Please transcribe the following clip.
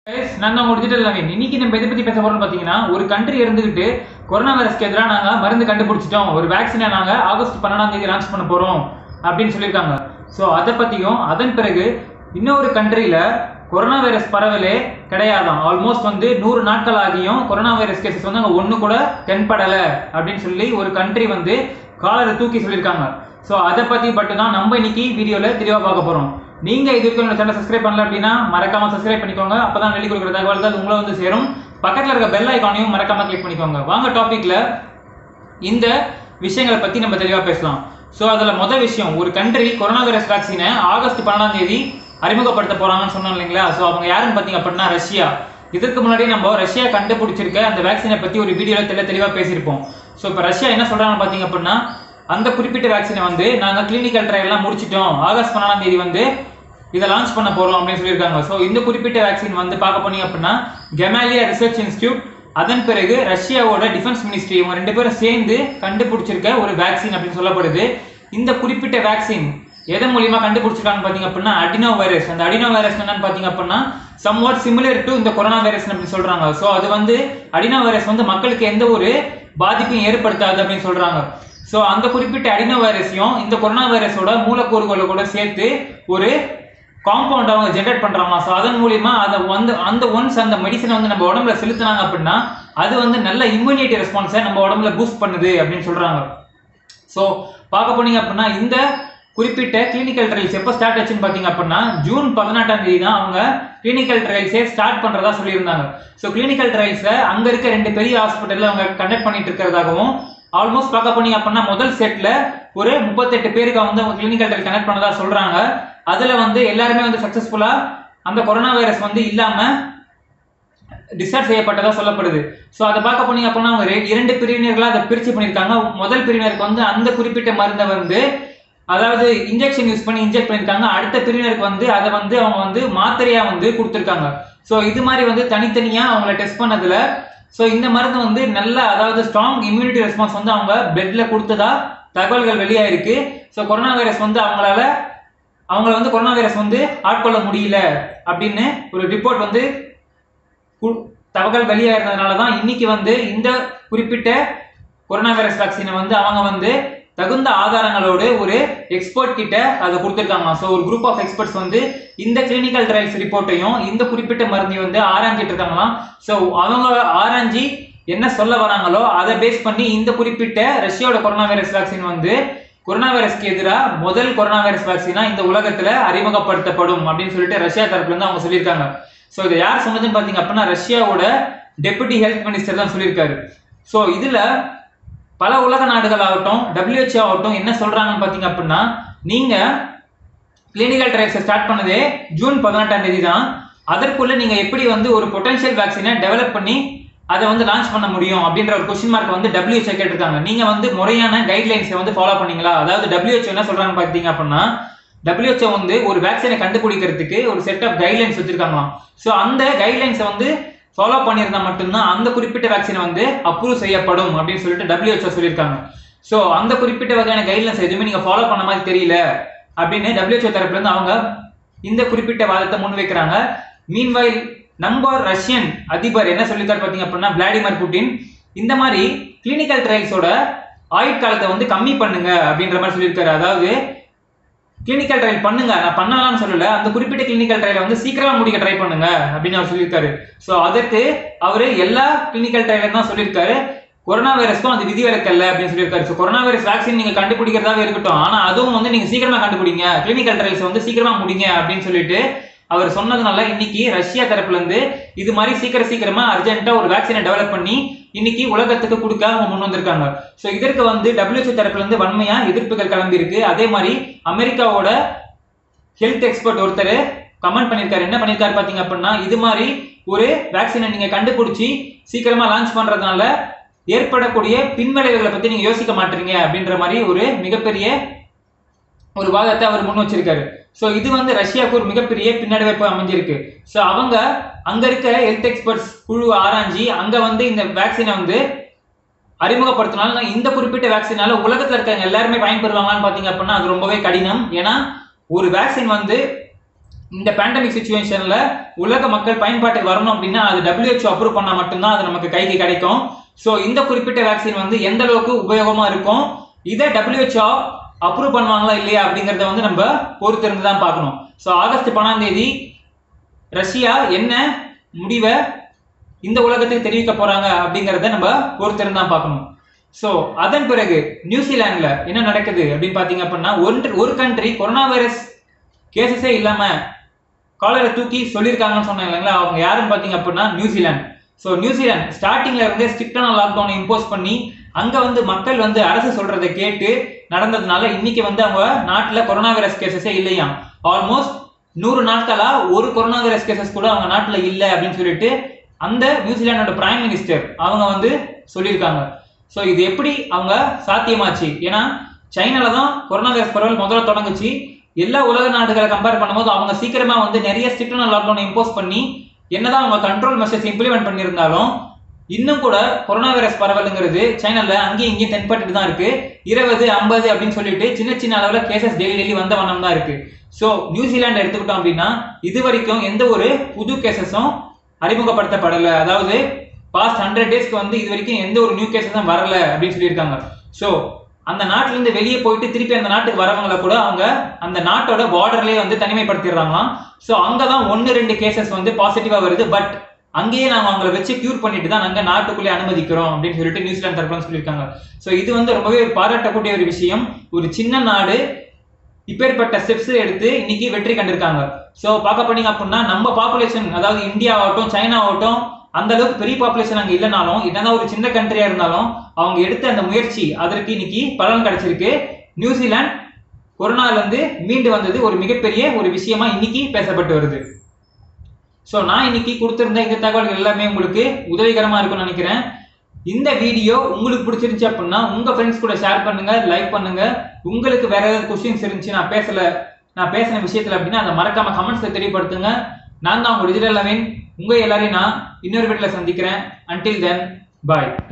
Guys, நான் தான் உங்க டிஜிட்டல் நவீன் இன்னைக்கு நம்ம எதை பத்தி பேச போறோம்னு பாத்தீங்கன்னா ஒரு கண்ட்ரி இருந்துகிட்டு கொரோனா வைரஸ்க்கு எதிராக நாங்க மருந்து கண்டுபிடிச்சிட்டோம் ஒரு வேக்சினை நாங்க ஆகஸ்ட் பன்னெண்டாம் தேதி லான்ச் பண்ண போறோம் அப்படின்னு சொல்லியிருக்காங்க ஸோ அதை பத்தியும் அதன் பிறகு இன்னொரு கண்ட்ரியில கொரோனா வைரஸ் பரவலே கிடையாதாம் ஆல்மோஸ்ட் வந்து நூறு நாட்கள் ஆகியும் கொரோனா வைரஸ் கேசஸ் வந்து அங்க ஒண்ணு கூட தென்படல அப்படின்னு சொல்லி ஒரு கண்ட்ரி வந்து காலரை தூக்கி சொல்லியிருக்காங்க ஸோ அதை பத்தி மட்டும் தான் நம்ம இன்னைக்கு வீடியோல தெளிவா பார்க்க போறோம் நீங்க இது வரைக்கும் என்னோட சேனல் சப்ஸ்கிரைப் பண்ணல அப்படின்னா மறக்காம சப்ஸ்கிரைப் பண்ணிக்கோங்க அப்பதான் வெளி கொடுக்குற தகவல்கள் உங்களை வந்து சேரும் பக்கத்துல இருக்க பெல் ஐக்கானையும் மறக்காம கிளிக் பண்ணிக்கோங்க வாங்க டாபிக்ல இந்த விஷயங்களை பத்தி நம்ம தெளிவா பேசலாம் ஸோ அதுல முதல் விஷயம் ஒரு கண்ட்ரி கொரோனா வைரஸ் வேக்சினை ஆகஸ்ட் பன்னெண்டாம் தேதி அறிமுகப்படுத்த போறாங்கன்னு சொன்னோம் இல்லைங்களா ஸோ அவங்க யாருன்னு பார்த்தீங்க அப்படின்னா ரஷ்யா இதற்கு முன்னாடி நம்ம ரஷ்யா கண்டுபிடிச்சிருக்க அந்த வேக்சினை பத்தி ஒரு வீடியோல தெளி தெளிவா பேசியிருப்போம் ஸோ இப்போ ரஷ்யா என்ன சொல்றாங்கன்னு பார்த்தீங்க அப்படின்னா அந்த குறிப்பிட்ட வேக்சினை வந்து நாங்க கிளினிக்கல் ட்ரையல்லாம் முடிச்சிட்டோம் ஆகஸ்ட் பன்னெண்டாம் தேதி வந்து இதை லான்ச் பண்ண போறோம் அப்படின்னு சொல்லியிருக்காங்க ஸோ இந்த குறிப்பிட்ட வேக்சின் வந்து பார்க்க போனீங்க அப்படின்னா கெமாலியா ரிசர்ச் இன்ஸ்டியூட் அதன் பிறகு ரஷ்யாவோட டிஃபென்ஸ் மினிஸ்ட்ரி இவங்க ரெண்டு பேரும் சேர்ந்து கண்டுபிடிச்சிருக்க ஒரு வேக்சின் அப்படின்னு சொல்லப்படுது இந்த குறிப்பிட்ட வேக்சின் எதன் மூலியமா கண்டுபிடிச்சிருக்காங்க பாத்தீங்க அப்படின்னா அடினோ வைரஸ் அந்த அடினோ வைரஸ் என்னன்னு பாத்தீங்க அப்படின்னா சம்வாட் சிமிலர் டு இந்த கொரோனா வைரஸ் அப்படின்னு சொல்றாங்க ஸோ அது வந்து அடினோ வைரஸ் வந்து மக்களுக்கு எந்த ஒரு பாதிப்பையும் ஏற்படுத்தாது அப்படின்னு சொல்றாங்க ஸோ அந்த குறிப்பிட்ட அடினோ வைரஸையும் இந்த கொரோனா வைரஸோட மூலக்கூறுகளை கூட சேர்த்து ஒரு காம்பவுண்ட் அவங்க ஜென்ரேட் பண்றாங்க ஸோ அதன் மூலியமா அதை வந்து அந்த ஒன்ஸ் அந்த மெடிசனை வந்து நம்ம உடம்புல செலுத்தினாங்க அப்படின்னா அது வந்து நல்ல இம்யூனிட்டி ரெஸ்பான்ஸை நம்ம உடம்புல பூஸ்ட் பண்ணுது அப்படின்னு சொல்றாங்க ஸோ பார்க்க போனீங்க அப்படின்னா இந்த குறிப்பிட்ட கிளினிக்கல் ட்ரையல்ஸ் எப்போ ஸ்டார்ட் ஆச்சுன்னு பார்த்தீங்க அப்படின்னா ஜூன் பதினெட்டாம் தேதி தான் அவங்க கிளினிக்கல் ட்ரையல்ஸே ஸ்டார்ட் பண்ணுறதா சொல்லியிருந்தாங்க ஸோ கிளினிக்கல் ட்ரையல்ஸை அங்கே இருக்க ரெண்டு பெரிய ஹாஸ்பிட்டலில் அவங்க கண்டக்ட் பண்ணிட்டு இருக்கிறதாகவும் ஆல்மோஸ்ட் பார்க்க போனீங்க அப்படின்னா முதல் செட்டில் ஒரு முப்பத்தெட்டு பேருக்கு வந்து அவங்க கிளினிக்கல் ட்ரையல் கனெக்ட் பண்ணதா சொல்கிறாங்க அதில் வந்து எல்லாருமே வந்து சக்ஸஸ்ஃபுல்லாக அந்த கொரோனா வைரஸ் வந்து இல்லாமல் டிஸ்சார்ஜ் செய்யப்பட்டதா சொல்லப்படுது ஸோ அதை பார்க்க போனீங்க அப்படின்னா அவங்க ரெ- இரண்டு பிரிவினர்களாக அதை பிரிச்சு பண்ணியிருக்காங்க முதல் பிரிவினருக்கு வந்து அந்த குறிப்பிட்ட மருந்தை வந்து அதாவது இன்ஜெக்ஷன் யூஸ் பண்ணி இன்ஜெக்ட் பண்ணியிருக்காங்க அடுத்த பிரிவினருக்கு வந்து அதை வந்து அவங்க வந்து மாத்திரையா வந்து கொடுத்துருக்காங்க ஸோ இது மாதிரி வந்து தனித்தனியா அவங்கள டெஸ்ட் பண்ணதுல ஸோ இந்த மருந்து வந்து நல்ல அதாவது ஸ்ட்ராங் இம்யூனிட்டி ரெஸ்பான்ஸ் வந்து அவங்க பிளட்ல கொடுத்ததா தகவல்கள் வெளியாயிருக்கு ஸோ கொரோனா வைரஸ் வந்து அவங்களால அவங்கள வந்து கொரோனா வைரஸ் வந்து ஆட்கொள்ள முடியல அப்படின்னு ஒரு ரிப்போர்ட் வந்து கு- தகவல் வெளியாகிறதுனால தான் இன்னைக்கு வந்து இந்த குறிப்பிட்ட கொரோனா வைரஸ் வேக்சினை வந்து அவங்க வந்து தகுந்த ஆதாரங்களோடு ஒரு எக்ஸ்பர்ட் கிட்ட அதை கொடுத்துருக்காங்க ஸோ ஒரு குரூப் ஆஃப் எக்ஸ்பர்ட்ஸ் வந்து இந்த கிளினிக்கல் ட்ரையல்ஸ் ரிப்போர்ட்டையும் இந்த குறிப்பிட்ட மருந்தையும் வந்து ஆராய்ஞ்சிட்டு இருக்காங்களாம் ஸோ அவங்க ஆராய்ஞ்சி என்ன சொல்ல வராங்களோ அதை பேஸ் பண்ணி இந்த குறிப்பிட்ட ரஷ்யாவோட கொரோனா வைரஸ் வேக்சின் வந்து கொரோனா வைரஸ்க்கு எதிராக முதல் கொரோனா வைரஸ் வேக்சினா இந்த உலகத்துல அறிமுகப்படுத்தப்படும் அப்படின்னு சொல்லிட்டு ரஷ்யா தரப்புல இருந்து அவங்க சொல்லியிருக்காங்க ஸோ இதை யார் சொன்னதுன்னு பார்த்தீங்க அப்படின்னா ரஷ்யாவோட டெபுட்டி ஹெல்த் மினிஸ்டர் தான் சொல்லியிருக்காரு ஸோ இதுல பல உலக நாடுகள் ஆகட்டும் WHO ஆகட்டும் என்ன சொல்றாங்கன்னு பார்த்தீங்க அப்படின்னா நீங்க கிளினிக்கல் ட்ரையல்ஸை ஸ்டார்ட் பண்ணதே ஜூன் பதினெட்டாம் தேதி தான் அதற்குள்ள நீங்க எப்படி வந்து ஒரு பொட்டன்ஷியல் வேக்சினை டெவலப் பண்ணி அதை வந்து லான்ச் பண்ண முடியும் அப்படின்ற ஒரு கொஸ்டின் மார்க் வந்து WHO கேட்டிருக்காங்க நீங்க வந்து முறையான கைட்லைன்ஸை வந்து ஃபாலோ பண்ணீங்களா அதாவது WHO என்ன சொல்றாங்க பார்த்தீங்க அப்படின்னா WHO வந்து ஒரு வேக்சினை கண்டுபிடிக்கிறதுக்கு ஒரு செட் ஆஃப் கைட்லைன்ஸ் வச்சிருக்காங்களாம் ஸோ அந்த கைட்லைன்ஸை வந்து ஃபாலோ பண்ணியிருந்தா மட்டும்தான் அந்த குறிப்பிட்ட வேக்சினை வந்து அப்ரூவ் செய்யப்படும் அப்படின்னு சொல்லிட்டு WHO சொல்லியிருக்காங்க ஸோ அந்த குறிப்பிட்ட வகையான கைட்லைன்ஸ் எதுவுமே நீங்க ஃபாலோ பண்ண மாதிரி தெரியல அப்படின்னு WHO தரப்புல இருந்து அவங்க இந்த குறிப்பிட்ட வாதத்தை முன்வைக்கிறாங்க மீன்வாயில் நம்ம ரஷ்யன் அதிபர் என்ன சொல்லியிருக்காரு பார்த்தீங்க அப்படின்னா விளாடிமிர் புட்டின் இந்த மாதிரி கிளினிக்கல் ட்ரையல்ஸோட ஆயுட்காலத்தை வந்து கம்மி பண்ணுங்க அப்படின்ற மாதிரி சொல்லியிருக்காரு அதாவது கிளினிக்கல் ட்ரையல் பண்ணுங்க நான் பண்ணலாம்னு சொல்லல அந்த குறிப்பிட்ட கிளினிக்கல் ட்ரையலை வந்து சீக்கிரமா முடிக்க ட்ரை பண்ணுங்க அப்படின்னு அவர் சொல்லியிருக்காரு ஸோ அதற்கு அவர் எல்லா கிளினிக்கல் ட்ரையலும் தான் சொல்லியிருக்காரு கொரோனா வைரஸ்க்கும் அது விதிவிலக்கல்ல அப்படின்னு சொல்லியிருக்காரு ஸோ கொரோனா வைரஸ் வேக்சின் நீங்க கண்டுபிடிக்கிறதாவே இருக்கட்டும் ஆனா அதுவும் வந்து நீங்க சீக்கிரமா கண்டுபிடிங்க கிளினிக்கல் ட்ரையல்ஸ் வந்து சீக்கிரமா முடிங்க அப்படின்னு சொல்லிட்டு அவர் சொன்னதுனால இன்னைக்கு ரஷ்யா தரப்புல இருந்து இது மாதிரி சீக்கிரம் சீக்கிரமா அர்ஜென்ட்டா ஒரு வேக்சினை டெவலப் பண்ணி இன்னைக்கு உலகத்துக்கு கொடுக்க அவங்க முன் வந்திருக்காங்க ஸோ இதற்கு வந்து WHO தரப்புல இருந்து வன்மையா எதிர்ப்புகள் கிளம்பி இருக்கு அதே மாதிரி அமெரிக்காவோட ஹெல்த் எக்ஸ்பர்ட் ஒருத்தர் கமெண்ட் பண்ணியிருக்காரு என்ன பண்ணியிருக்காரு பார்த்தீங்க அப்படின்னா இது மாதிரி ஒரு வேக்சினை நீங்க கண்டுபிடிச்சி சீக்கிரமா லான்ச் பண்றதுனால ஏற்படக்கூடிய பின்விளைவுகளை பத்தி நீங்க யோசிக்க மாட்டீங்க அப்படின்ற மாதிரி ஒரு மிகப்பெரிய ஒரு வாதத்தை அவர் முன் வச்சிருக்காரு ஸோ இது வந்து ரஷ்யாவுக்கு ஒரு மிகப்பெரிய பின்னடைவைப்பு அமைஞ்சிருக்கு ஸோ அவங்க அங்க இருக்க ஹெல்த் எக்ஸ்பர்ட்ஸ் குழு ஆராய்ஞ்சி அங்க வந்து இந்த வேக்சினை வந்து அறிமுகப்படுத்தினால இந்த குறிப்பிட்ட வேக்சினால உலகத்துல இருக்க எல்லாருமே பயன்பெறுவாங்களான்னு பாத்தீங்க அப்படின்னா அது ரொம்பவே கடினம் ஏன்னா ஒரு வேக்சின் வந்து இந்த பேண்டமிக் சுச்சுவேஷன்ல உலக மக்கள் பயன்பாட்டுக்கு வரணும் அப்படின்னா அது WHO அப்ரூவ் பண்ணா மட்டும்தான் அது நமக்கு கைக்கு கிடைக்கும் ஸோ இந்த குறிப்பிட்ட வேக்சின் வந்து எந்த அளவுக்கு உபயோகமா இருக்கும் இதை WHO அப்ரூவ் பண்ணுவாங்களா இல்லையா அப்படிங்கறத வந்து நம்ம பொறுத்திருந்து தான் பார்க்கணும் ஸோ ஆகஸ்ட் பன்னெண்டாம் தேதி ரஷ்யா என்ன முடிவை இந்த உலகத்துக்கு தெரிவிக்க போறாங்க அப்படிங்கறத நம்ம பொறுத்திருந்து தான் பார்க்கணும் ஸோ அதன் பிறகு நியூசிலாந்துல என்ன நடக்குது அப்படின்னு பாத்தீங்க அப்படின்னா ஒன்று ஒரு கண்ட்ரி கொரோனா வைரஸ் கேசஸே இல்லாம காலரை தூக்கி சொல்லியிருக்காங்கன்னு சொன்னாங்க இல்லைங்களா அவங்க யாருன்னு பாத்தீங்க அப்படின்னா நியூசிலாந்து ஸோ நியூசிலாந்து ஸ்டார்டிங்ல இருந்தே ஸ்ட்ரிக்டான லாக்டவுனை இம்போஸ் பண்ணி அங்க வந்து மக்கள் வந்து அரசு சொல்றதை கேட்டு நடந்ததுனால இன்னைக்கு வந்து அவங்க நாட்டுல கொரோனா வைரஸ் கேசஸே இல்லையாம் ஆல்மோஸ்ட் நூறு நாட்களா ஒரு கொரோனா வைரஸ் கேசஸ் கூட அவங்க நாட்டுல இல்ல அப்படின்னு சொல்லிட்டு அந்த நியூசிலாண்டோட பிரைம் மினிஸ்டர் அவங்க வந்து சொல்லியிருக்காங்க ஸோ இது எப்படி அவங்க சாத்தியமாச்சு ஏன்னா சைனால தான் கொரோனா வைரஸ் பரவல் முதல்ல தொடங்குச்சு எல்லா உலக நாடுகளை கம்பேர் பண்ணும்போது அவங்க சீக்கிரமா வந்து நிறைய ஸ்ட்ரிக்டான லாக்டவுன் இம்போஸ் பண்ணி என்னதான் அவங்க கண்ட்ரோல் மெஷர்ஸ் இம்ப்ளிமெண்ட் பண்ணியிருந்தாலும் இன்னும் கூட கொரோனா வைரஸ் பரவலுங்கிறது சைனால அங்கேயும் இங்கேயும் தென்பட்டு தான் இருக்கு இருபது ஐம்பது அப்படின்னு சொல்லிட்டு சின்ன சின்ன அளவுல கேசஸ் டெய்லி டெய்லி வந்த வண்ணம் தான் இருக்கு ஸோ நியூசிலாந்து எடுத்துக்கிட்டோம் அப்படின்னா இது வரைக்கும் எந்த ஒரு புது கேசஸும் அறிமுகப்படுத்தப்படலை அதாவது பாஸ்ட் ஹண்ட்ரட் டேஸ்க்கு வந்து இது வரைக்கும் எந்த ஒரு நியூ கேசஸும் வரல அப்படின்னு சொல்லியிருக்காங்க ஸோ அந்த நாட்டுல இருந்து வெளியே போயிட்டு திருப்பி அந்த நாட்டுக்கு வரவங்கள கூட அவங்க அந்த நாட்டோட பார்டர்லயே வந்து தனிமைப்படுத்திடுறாங்களாம் ஸோ அங்கதான் ஒன்று ரெண்டு கேசஸ் வந்து பாசிட்டிவா வருது பட் அங்கேயே நாங்க அவங்கள வச்சு கியூர் பண்ணிட்டு தான் நாங்க நாட்டுக்குள்ளே அனுமதிக்கிறோம் அப்படின்னு சொல்லிட்டு நியூசிலாந்து தரப்புல சொல்லியிருக்காங்க ஸோ இது வந்து ரொம்பவே ஒரு பாராட்டக்கூடிய ஒரு விஷயம் ஒரு சின்ன நாடு இப்பேற்பட்ட ஸ்டெப்ஸ் எடுத்து இன்னைக்கு வெற்றி கண்டிருக்காங்க ஸோ பார்க்க போனீங்க அப்படின்னா நம்ம பாப்புலேஷன் அதாவது இந்தியா ஆகட்டும் சைனா ஆகட்டும் அந்த அளவுக்கு பெரிய பாப்புலேஷன் அங்கே இல்லைனாலும் என்னதான் ஒரு சின்ன கண்ட்ரியா இருந்தாலும் அவங்க எடுத்த அந்த முயற்சி அதற்கு இன்னைக்கு பலன் கிடைச்சிருக்கு நியூசிலாந்து கொரோனால இருந்து மீண்டு வந்தது ஒரு மிகப்பெரிய ஒரு விஷயமா இன்னைக்கு பேசப்பட்டு வருது ஸோ நான் இன்னைக்கு கொடுத்திருந்த இந்த தகவல்கள் எல்லாமே உங்களுக்கு உதவிகரமா இருக்கும்னு நினைக்கிறேன் இந்த வீடியோ உங்களுக்கு பிடிச்சிருந்துச்சு அப்படின்னா உங்க ஃப்ரெண்ட்ஸ் கூட ஷேர் பண்ணுங்க லைக் பண்ணுங்க உங்களுக்கு வேற ஏதாவது கொஸ்டின்ஸ் இருந்துச்சு நான் பேசல நான் பேசின விஷயத்துல அப்படின்னா அதை மறக்காம கமெண்ட்ஸ்ல தெரியப்படுத்துங்க நான் தான் உங்க டிஜிட்டல் லெவன் உங்க எல்லாரையும் நான் இன்னொரு வீட்டில் சந்திக்கிறேன் அன்டில் தென் பாய்